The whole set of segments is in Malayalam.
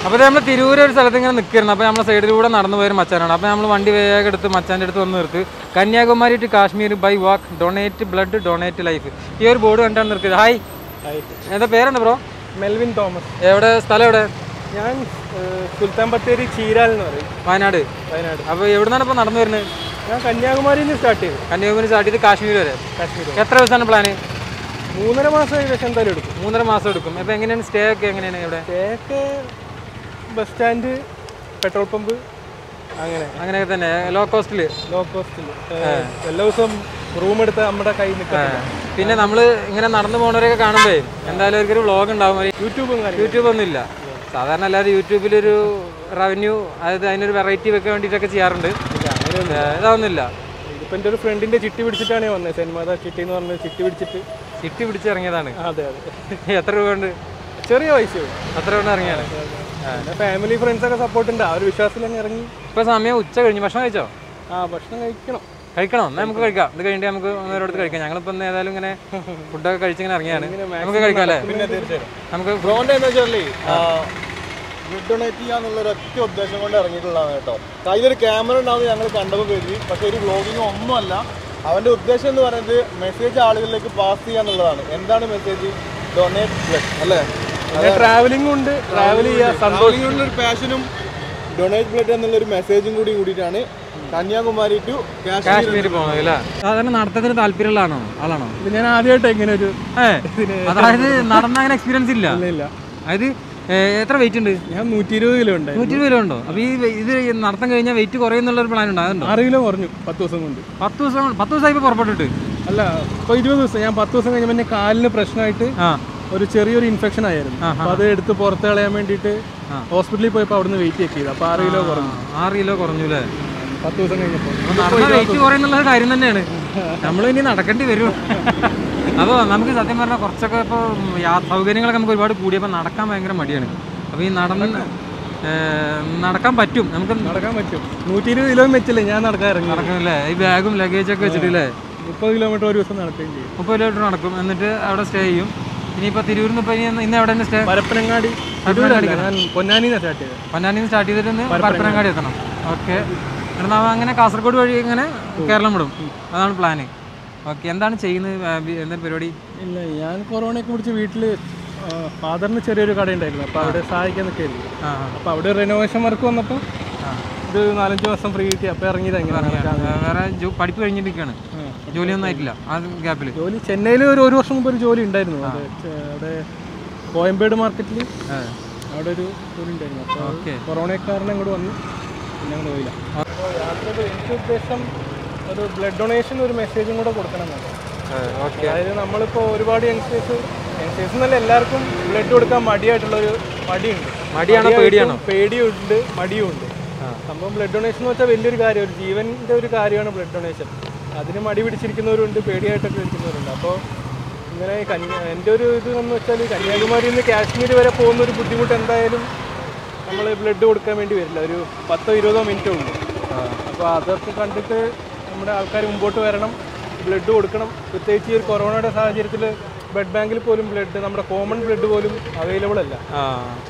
അപ്പോൾ നമ്മൾ തിരൂര് ഒരു സ്ഥലത്ത് ഇങ്ങനെ നിൽക്കുന്നു അപ്പോൾ നമ്മൾ സൈഡിലൂടെ നടന്നു പോയൊരു മച്ചാനാണ് അപ്പോൾ നമ്മൾ വണ്ടി വേഗം എടുത്ത് മച്ചാൻ്റെ അടുത്ത് വന്ന് നിർത്തി Kanyakumari to Kashmir by walk donate blood donate life ഈ ഒരു ബോർഡ് കണ്ടാണ് നിർത്തിയത് ഹായ് എന്താ പേരെന്താ ബ്രോ മെൽവിൻ തോമസ് എവിടെ സ്ഥലം എവിടെ ഞാൻ ഏഹ്, സുൽത്താൻ ബത്തേരി ചീരാൽ എന്ന് പറയും വയനാട് വയനാട് അപ്പോൾ എവിടെ നിന്നാണ് ഇപ്പോൾ നടന്നു വരുന്നത് ഞാൻ കന്യാകുമാരിയിൽ നിന്ന് സ്റ്റാർട്ട് ചെയ്തു കന്യാകുമാരി സ്റ്റാർട്ട് ചെയ്ത് കാശ്മീർ വരെ കാശ്മീർ എത്ര ദിവസമാണ് പ്ലാന് മൂന്നര മാസം ഏകദേശം എന്തായാലും എടുക്കും മൂന്നര മാസം എടുക്കും അപ്പോൾ എങ്ങനെയാണ് സ്റ്റേ ഒക്കെ എങ്ങനെയാണ് ഇവിടെ സ്റ്റേക്ക് ബസ് സ്റ്റാൻഡ് പെട്രോൾ പമ്പ് അങ്ങനെ അങ്ങനെയൊക്കെ തന്നെ ലോ കോസ്റ്റിൽ ലോ കോസ്റ്റിൽ എല്ലാ ദിവസവും റൂം എടുത്ത് നമ്മുടെ കയ്യിൽ നിൽക്കാം പിന്നെ നമ്മൾ ഇങ്ങനെ നടന്നു പോകുന്നവരൊക്കെ കാണുമ്പോഴേ എന്തായാലും അവർക്കൊരു വ്ളോഗ് ഉണ്ടാവും ഒരു യൂട്യൂബും കാര്യം യൂട്യൂബ് ഒന്നും ഇല്ല സാധാരണ അല്ലാതെ യൂട്യൂബിലൊരു റവന്യൂ അതായത് അതിനൊരു വെറൈറ്റി വെക്കാൻ വേണ്ടിയിട്ടൊക്കെ ചെയ്യാറുണ്ട് ഏ, ഇതൊന്നുമില്ല ഇതിപ്പോൾ എൻ്റെ ഒരു ഫ്രണ്ടിൻ്റെ ചിട്ടി പിടിച്ചിട്ടാണ് ഞാൻ വന്നത് സെൻമാത ചിട്ടി എന്ന് പറഞ്ഞ ചിട്ടി പിടിച്ചിട്ട് ചിട്ടി പിടിച്ചിറങ്ങിയതാണ് അതെ അതെ എത്ര രൂപ ഉണ്ട് ചെറിയ പൈസയോ എത്ര കൊണ്ട് ഇറങ്ങിയാണ് പിന്നെ ഫാമിലി ഫ്രണ്ട്സൊക്കെ സപ്പോർട്ട് ഉണ്ട് ആ ഒരു വിശ്വാസത്തിൽ അങ്ങ് ഇറങ്ങി ഇപ്പൊ സമയം ഉച്ച കഴിഞ്ഞു ഭക്ഷണം കഴിച്ചോ ആ ഭക്ഷണം കഴിക്കണം കഴിക്കണോ എന്നാ നമുക്ക് കഴിക്കാം ഇത് കഴിഞ്ഞിട്ട് നമുക്ക് ഒന്നോരോടത്ത് കഴിക്കാം ഞങ്ങളിപ്പോൾ ഇന്ന് ഏതായാലും ഇങ്ങനെ ഫുഡൊക്കെ കഴിച്ചിങ്ങനെ ഇറങ്ങിയാണ് നമുക്ക് കഴിക്കാം അല്ലേ പിന്നെ തീർച്ചയായും നമുക്ക് ബ്രോന്റെ എന്ന് വെച്ചാലേ ബ്ലഡ് ഡൊണേറ്റ് ചെയ്യാന്നുള്ള ഒരു ഒറ്റ ഉദ്ദേശം കൊണ്ട് ഇറങ്ങിയിട്ടുള്ളതാണ് കേട്ടോ കയ്യിലൊരു ക്യാമറ ഉണ്ടാവും ഞങ്ങൾ കണ്ടപ്പോൾ കരുതി പക്ഷേ ഒരു വ്ളോഗിങ് ഒന്നുമല്ല അവന്റെ ഉദ്ദേശം എന്ന് പറയുന്നത് മെസ്സേജ് ആളുകളിലേക്ക് പാസ് ചെയ്യാന്നുള്ളതാണ് എന്താണ് മെസ്സേജ് ഡൊണേറ്റ് ബ്ലഡ് അല്ലേ പിന്നെ ട്രാവലിംഗ് ഉണ്ട് ട്രാവൽ ചെയ്യാൻ സന്തോഷം ഒരു പാഷനും ഡൊണേറ്റ് ബ്ലഡ് എന്നുള്ള ഒരു മെസ്സേജും കൂടി കൂടിയിട്ടാണ് കന്യാകുമാരി ടു കാശ്മീർ കാശ്മീർ പോകണം അല്ലേ സാധാരണ നടത്തത്തിന് താല്പര്യമുള്ള ആളാണോ ഇത് ഞാൻ ആദ്യമായിട്ട് ഇങ്ങനെ ഒരു ഏ അതായത് നടന്ന അങ്ങനെ എക്സ്പീരിയൻസ് ഇല്ല ഇല്ല അതായത് ഏ, എത്ര വെയിറ്റ് ഉണ്ട് ഞാൻ നൂറ്റി ഇരുപത് കിലോ ഉണ്ട് നൂറ്റി ഇരുപത് കിലോ ഉണ്ടോ അപ്പൊ ഈ വെ- ഇത് നടത്തം കഴിഞ്ഞാൽ വെയിറ്റ് കുറയുന്നുള്ള ഒരു പ്ലാൻ ഉണ്ടോ അതുണ്ടോ ആറ് കിലോ കുറഞ്ഞു പത്ത് ദിവസം കൊണ്ട് പത്ത് ദിവസം പത്ത് ദിവസമായി ഇപ്പൊ പുറപ്പെട്ടിട്ട് അല്ല ഇപ്പോൾ ഇരുപത് ദിവസം ഞാൻ പത്ത് ദിവസം കഴിഞ്ഞപ്പോൾ എൻ്റെ കാലിന് പ്രശ്നമായിട്ട് ആ ഒരു ചെറിയൊരു ഇൻഫെക്ഷൻ ആയിരുന്നു അപ്പോൾ അത് എടുത്ത് പുറത്ത് കളയാൻ വേണ്ടിയിട്ട് ഹോസ്പിറ്റലിൽ പോയപ്പോൾ അവിടുന്ന് വെയിറ്റ് ചെക്ക് ചെയ്തു അപ്പോൾ ആറ് കിലോ കുറഞ്ഞു ആറ് കിലോ കുറഞ്ഞു അല്ലേ പത്ത് ദിവസം കഴിഞ്ഞപ്പോൾ അപ്പൊ നടന്ന വെയിറ്റ് കുറയുന്നുള്ള ഒരു കാര്യം തന്നെയാണ് നമ്മൾ ഇനി നടക്കേണ്ടി വരും അപ്പോൾ നമുക്ക് സത്യം പറഞ്ഞാൽ കുറച്ചൊക്കെ ഇപ്പോൾ സൗകര്യങ്ങളൊക്കെ നമുക്ക് ഒരുപാട് കൂടിയപ്പോൾ നടക്കാൻ ഭയങ്കര മടിയാണ് അപ്പോൾ ഈ നടന്ന് ഏ, നടക്കാൻ പറ്റും നമുക്ക് നടക്കാൻ പറ്റും നൂറ്റി ഇരുപത് കിലോ വെച്ചില്ലേ ഞാൻ നടക്കാൻ ഇറങ്ങി നടക്കുന്നില്ലേ ഈ ബാഗും ലഗേജൊക്കെ വെച്ചിട്ടില്ലേ മുപ്പത് കിലോമീറ്റർ ഒരു ദിവസം നടക്കുകയും ചെയ്യും മുപ്പത് കിലോമീറ്റർ നടക്കും എന്നിട്ട് അവിടെ സ്റ്റേ ചെയ്യും ഇനിയിപ്പോൾ തിരൂരിൽ നിന്ന് ഇപ്പോൾ ഇനി ഇന്ന് എവിടെ നിന്ന് സ്റ്റേ പരപ്പനങ്ങാടി തിരൂരല്ല ഞാൻ പൊന്നാനിന്ന് സ്റ്റാർട്ട് ചെയ്തത് പൊന്നാനിയിൽ നിന്ന് സ്റ്റാർട്ട് ചെയ്തിട്ട് ഇന്ന് പരപ്പനങ്ങാടി എത്തണം ഓക്കെ എന്നിട്ട് നാം അങ്ങനെ കാസർഗോഡ് വഴി ഇങ്ങനെ കേരളം വിടും അതാണ് പ്ലാന് ഓക്കെ എന്താണ് ചെയ്യുന്നത് ആ, ബി- എന്താണ് പരിപാടി ഇല്ല ഞാൻ കൊറോണയൊക്കെ പിടിച്ച് വീട്ടിൽ ഫാദറിന് ചെറിയൊരു കട ഉണ്ടായിരുന്നു അപ്പോൾ അവിടെ സഹായിക്കാൻ നിൽക്കായിരുന്നു ആ അപ്പോൾ അവിടെ റിനോവേഷൻ വർക്ക് വന്നപ്പോൾ ഇത് നാലഞ്ച് മാസം ഫ്രീ കിട്ടി അപ്പോൾ ഇറങ്ങിയത് എങ്ങനെ ആ, വേറെ ജോ- പഠിപ്പ് കഴിഞ്ഞിരിക്കുകയാണ് ജോലിയൊന്നും ആയിട്ടില്ല ആ ഗ്യാപ്പിൽ ജോലി ചെന്നൈയിൽ ഒരു ഒരു വർഷം മുമ്പ് ഒരു ജോലി ഉണ്ടായിരുന്നു അത് ചെ- അവിടെ കോയമ്പേട് മാർക്കറ്റിൽ അവിടെ ഒരു ജോലി ഉണ്ടായിരുന്നു അപ്പോൾ ഓക്കെ കൊറോണ കാരണം ഇങ്ങോട്ട് വന്നു പിന്നെ അങ്ങോട്ട് പോയില്ല അപ്പോൾ യാത്രയുടെ എനിക്ക് ഉദ്ദേശം ഒരു ബ്ലഡ് ഡൊണേഷൻ ഒരു മെസ്സേജും കൂടെ കൊടുക്കണം എന്നാണ് ഓക്കെ അതായത് നമ്മളിപ്പോൾ ഒരുപാട് യങ്സ്റ്റേഴ്സ് യങ്സ്റ്റേഴ്സ് എന്നല്ല എല്ലാവർക്കും ബ്ലഡ് കൊടുക്കാൻ മടിയായിട്ടുള്ളൊരു മടിയുണ്ട് മടിയാണോ പേടിയാണോ പേടിയുണ്ട് മടിയും ഉണ്ട് സംഭവം ബ്ലഡ് ഡൊണേഷൻ എന്ന് വെച്ചാൽ വലിയൊരു കാര്യം ഒരു ജീവൻ്റെ ഒരു കാര്യമാണ് ബ്ലഡ് ഡൊണേഷൻ അതിന് മടി പിടിച്ചിരിക്കുന്നവരുണ്ട് പേടിയായിട്ടൊക്കെ ഇരിക്കുന്നവരുണ്ട് അപ്പോൾ ഇങ്ങനെ കന്യ എൻ്റെ ഒരു ഇത് എന്ന് വെച്ചാൽ കന്യാകുമാരിയിൽ നിന്ന് കാശ്മീർ വരെ പോകുന്ന ഒരു ബുദ്ധിമുട്ട് എന്തായാലും നമ്മൾ ബ്ലഡ് കൊടുക്കാൻ വേണ്ടി വരില്ല ഒരു പത്തോ ഇരുപതോ മിനിറ്റേ ഉള്ളൂ അപ്പോൾ അതൊക്കെ കണ്ടിട്ട് നമ്മുടെ ആൾക്കാർ മുമ്പോട്ട് വരണം ബ്ലഡ് കൊടുക്കണം പ്രത്യേകിച്ച് ഈ ഒരു കൊറോണയുടെ സാഹചര്യത്തിൽ ബ്ലഡ് ബാങ്കിൽ പോലും ബ്ലഡ് നമ്മുടെ കോമൺ ബ്ലഡ് പോലും അവൈലബിൾ അല്ല ആ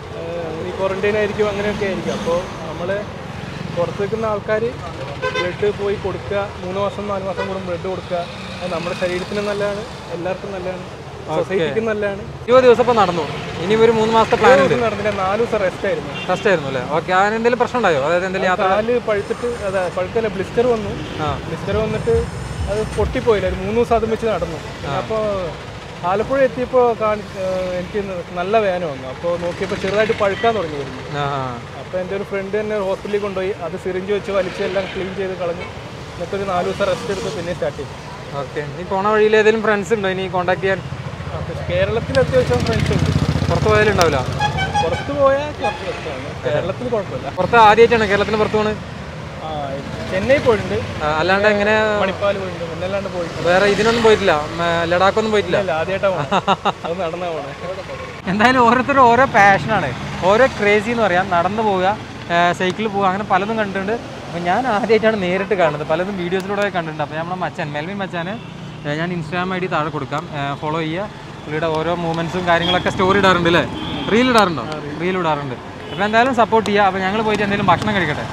ഏഹ് ഈ ക്വാറന്റൈൻ ആയിരിക്കും അങ്ങനെയൊക്കെ ആയിരിക്കും അപ്പോൾ നമ്മൾ പുറത്ത് നിൽക്കുന്ന ആൾക്കാർ ബ്ലഡ് പോയി കൊടുക്കുക മൂന്ന് മാസം നാല് മാസം കൂടും ബ്ലഡ് കൊടുക്കുക അത് നമ്മുടെ ശരീരത്തിന് നല്ലതാണ് എല്ലാവർക്കും നല്ലതാണ് സൊസൈറ്റിക്കും നല്ലതാണ് ഇരുപത് ദിവസം ഇപ്പോൾ നടന്നു ഇനി ഒരു മൂന്ന് മാസത്തെ പ്ലാൻ ഉണ്ട് ദിവസം നടന്നില്ല നാല് ദിവസം റെസ്റ്റ് ആയിരുന്നു ഫസ്റ്റ് ആയിരുന്നു അല്ലേ ഓക്കെ അതിന് എന്തെങ്കിലും പ്രശ്നം ഉണ്ടായോ അതായത് എന്തെങ്കിലും യാത്ര കാല് പഴുത്തിട്ട് അതെ പഴുക്കല്ല ബ്ലിസ്റ്റർ വന്നു ആ. ബ്ലിസ്റ്റർ വന്നിട്ട് അത് പൊട്ടിപ്പോയില്ല ഒരു മൂന്ന് ദിവസം അതും വെച്ച് നടന്നു അപ്പോൾ ആലപ്പുഴ എത്തിയപ്പോൾ കാണി ഏഹ് എനിക്ക് നല്ല വേദന വന്നു അപ്പോൾ നോക്കിയപ്പോൾ ചെറുതായിട്ട് പഴുക്കാൻ തുടങ്ങി വരുന്നു ആ അപ്പോൾ എൻ്റെ ഒരു ഫ്രണ്ട് തന്നെ ഹോസ്പിറ്റലിൽ കൊണ്ടുപോയി അത് സിറിഞ്ച് വെച്ച് വലിച്ച് എല്ലാം ക്ലീൻ ചെയ്ത് കളഞ്ഞു എന്നിട്ട് ഒരു നാല് ദിവസം റെസ്റ്റ് എടുത്ത് പിന്നെ സ്റ്റാർട്ട് ചെയ്തു ഓക്കെ നീ പോണ വഴിയിൽ ഏതെങ്കിലും ഫ്രണ്ട്സ് ഉണ്ടോ ഇനി കോൺടാക്ട് ചെയ്യാൻ അപ്പോൾ കേരളത്തിൽ അത്യാവശ്യം ഫ്രണ്ട്സ് ഉണ്ട് പുറത്ത് പോയാലുണ്ടാവില്ല പുറത്ത് പോയാൽ കുറച്ച് പ്രശ്നമാണ് കേരളത്തിൽ കുഴപ്പമില്ല പുറത്ത് ആദ്യമായിട്ടാണ് കേരളത്തിന് പുറത്ത് പോണ് ആ ചെന്നൈ പോയിട്ടുണ്ട് ആ, അല്ലാണ്ട് എങ്ങനെ മണിപ്പാൽ പോയിട്ടുണ്ട് പിന്നല്ലാണ്ട് പോയിട്ടുണ്ട് വേറെ ഇതിനൊന്നും പോയിട്ടില്ല മ, ലഡാക്കൊന്നും പോയിട്ടില്ല ഇല്ല ആദ്യമായിട്ടാണ് പോണേ അത് നടന്നാ പോണേ എന്തായാലും ഓരോരുത്തരും ഓരോ പാഷനാണ് ഓരോ ക്രേസി എന്ന് പറയാം നടന്നു പോവുക സൈക്കിളിൽ പോവുക അങ്ങനെ പലതും കണ്ടിട്ടുണ്ട് അപ്പോൾ ഞാൻ ആദ്യമായിട്ടാണ് നേരിട്ട് കാണുന്നത് പലതും വീഡിയോസിലൂടെ കണ്ടിട്ടുണ്ട് അപ്പോൾ നമ്മുടെ മച്ചാൻ മെൽവിൻ മച്ചാന് ഏ, ഞാൻ ഇൻസ്റ്റാഗ്രാം ഐ ഡി താഴെ കൊടുക്കാം ഫോളോ ചെയ്യുക പുള്ളിയുടെ ഓരോ മൂവ്മെൻറ്റ്സും കാര്യങ്ങളൊക്കെ സ്റ്റോറി ഇടാറുണ്ട് അല്ലേ റീൽ ഇടാറുണ്ടോ റീൽ ഇടാറുണ്ട് അപ്പോൾ എന്തായാലും സപ്പോർട്ട് ചെയ്യുക അപ്പോൾ ഞങ്ങൾ പോയിട്ട് എന്തെങ്കിലും ഭക്ഷണം കഴിക്കട്ടെ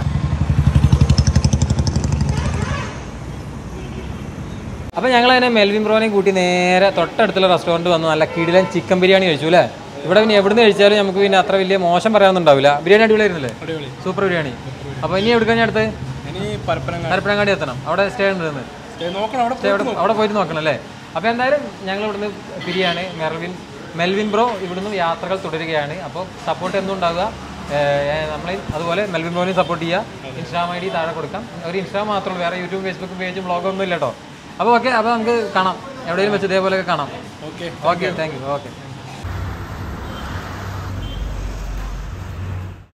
അപ്പോൾ ഞങ്ങൾ അതിനെ മെൽവിൻ ബ്രോനെയും കൂട്ടി നേരെ തൊട്ടടുത്തുള്ള റെസ്റ്റോറൻറ്റ് വന്നു നല്ല കിടിലൻ ചിക്കൻ ബിരിയാണി കഴിച്ചു അല്ലേ ഇവിടെ പിന്നെ എവിടുന്ന് കഴിച്ചാലും നമുക്ക് പിന്നെ അത്ര വലിയ മോശം പറയാനൊന്നും ഉണ്ടാവില്ല ബിരിയാണി അടിപൊളിയായിരുന്നില്ലേ അടിപൊളി സൂപ്പർ ബിരിയാണി അപ്പോൾ ഇനി എവിടുക്കാൻ അടുത്ത് ഇനി പരപ്പനങ്ങാടി മലപ്പുറങ്ങാടി എത്തണം അവിടെ സ്റ്റേ ഉണ്ടെന്ന് ഏ, നോക്കണം അവിടെ സ്റ്റേ അവിടെ അവിടെ പോയിട്ട് നോക്കണം അല്ലേ അപ്പോൾ എന്തായാലും ഞങ്ങൾ ഇവിടുന്ന് പിരിയാണ് മെർവിൻ മെൽവിൻ ബ്രോ ഇവിടുന്ന് യാത്രകൾ തുടരുകയാണ് അപ്പോൾ സപ്പോർട്ട് എന്നും ഉണ്ടാവുക നമ്മൾ അതുപോലെ മെൽവിൻ ബ്രോനെയും സപ്പോർട്ട് ചെയ്യുക ഇൻസ്റ്റാഗ്രാം ഐ ഡി താഴെ കൊടുക്കാം ഒരു ഇൻസ്റ്റാഗ്രാം മാത്രമേ ഉള്ളൂ വേറെ യൂട്യൂബ് ഫേസ്ബുക്ക് പേജും ബ്ലോഗും ഒന്നും ഇല്ല കേട്ടോ അപ്പോൾ ഓക്കെ അപ്പോൾ നമുക്ക് കാണാം എവിടെയെങ്കിലും വെച്ച് ഇതേപോലെയൊക്കെ കാണാം okay okay thank you okay